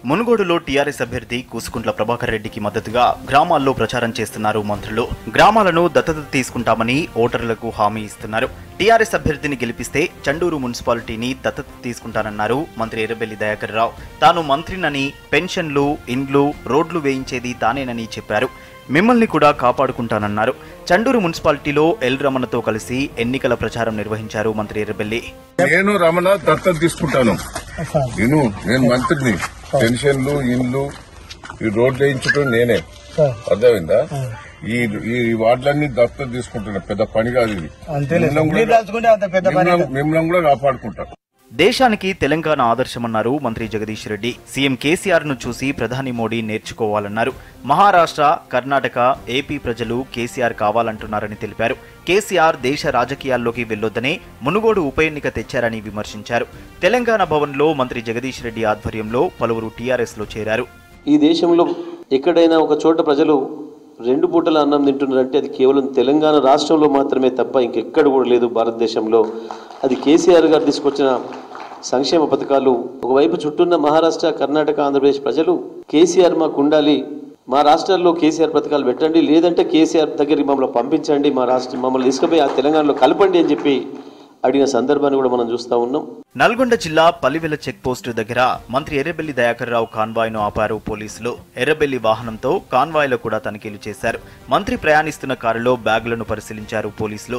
మునుగోడులో టీఆర్ఎస్ అభ్యర్థి కూసుకుంట్ల ప్రభాకర్ రెడ్డికి మద్దతుగా గ్రామాల్లో ప్రచారం చేస్తున్నారు మంత్రులు గ్రామాలను దత్తత తీసుకుంటామని ఓటర్లకు హామీ ఇస్తున్నారు టీఆర్ఎస్ అభ్యర్థిని గెలిపిస్తే చండూరు మున్సిపాలిటీని దత్తత తీసుకుంటానన్నారు మంత్రి ఎర్రబెల్లి దయాకర్ రావు తాను మంత్రినని పెన్షన్లు ఇండ్లు రోడ్లు వేయించేది తానేనని చెప్పారు మిమ్మల్ని కూడా కాపాడుకుంటానన్నారు చండూరు మున్సిపాలిటీలో ఎల్ రమణతో కలిసి ఎన్నికల ప్రచారం నిర్వహించారు మంత్రి ఎర్రబెల్లి నేను రమణ దత్తత తీసుకుంటాను నేను నేను మంత్రిని పెన్షన్లు ఇండ్లు ఈ రోడ్లు వేయించడం నేనే అర్థమైందా ఈ ఈ వార్డులన్నీ దత్తత తీసుకుంటున్నా పెద్ద పని కాదు ఇది అంతేలే మిమ్మల్ని మీరు కూడా- తలుచుకుంటే అంత పెద్ద పని మిమ్మల్ని- మిమ్మల్ని కూడా కాపాడుకుంటా దేశానికి తెలంగాణ ఆదర్శమన్నారు మంత్రి జగదీష్ రెడ్డి సీఎం కేసీఆర్ ను చూసి ప్రధాని మోడీ నేర్చుకోవాలన్నారు మహారాష్ట్ర కర్ణాటక ఏపీ ప్రజలు కేసీఆర్ కావాలంటున్నారని తెలిపారు కేసీఆర్ దేశ రాజకీయాల్లోకి వెళ్లొద్దనే మునుగోడు ఉప ఎన్నిక తెచ్చారని విమర్శించారు తెలంగాణ భవన్లో మంత్రి జగదీష్ రెడ్డి ఆధ్వర్యంలో పలువురు టీఆర్ఎస్ లో చేరారు ఈ దేశంలో ఎక్కడైనా ఒక చోట ప్రజలు రెండు పూటల అన్నం తింటున్నారంటే అది కేవలం తెలంగాణ రాష్ట్రంలో మాత్రమే తప్ప ఇంకెక్కడ కూడా లేదు భారతదేశంలో అది కేసీఆర్ గారు తీసుకొచ్చిన సంక్షేమ పథకాలు ఒకవైపు చుట్టూన్న మహారాష్ట్ర కర్ణాటక ఆంధ్రప్రదేశ్ ప్రజలు కేసీఆర్ మాకు ఉండాలి మా రాష్ట్రాల్లో కేసీఆర్ పథకాలు పెట్టండి లేదంటే కేసీఆర్ దగ్గరికి మమ్మల్ని పంపించండి మా రాష్ట్రం మమ్మల్ని తీసుకుపోయి ఆ తెలంగాణలో కలపండి అని చెప్పి అడిగిన సందర్భాన్ని కూడా మనం చూస్తూ ఉన్నాం నల్గొండ జిల్లా పల్లివెల చెక్ పోస్టు దగ్గర మంత్రి ఎర్రబెల్లి దయాకర్ రావు కాన్వాయ్ ను ఆపారు పోలీసులు ఎర్రబెల్లి వాహనంతో కాన్వాయ్ లో కూడా తనిఖీలు చేశారు మంత్రి ప్రయాణిస్తున్న కారులో బ్యాగులను పరిశీలించారు పోలీసులు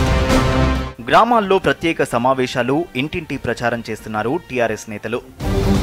గ్రామాల్లో ప్రత్యేక సమావేశాలు ఇంటింటి ప్రచారం చేస్తున్నారు టీఆర్ఎస్ నేతలు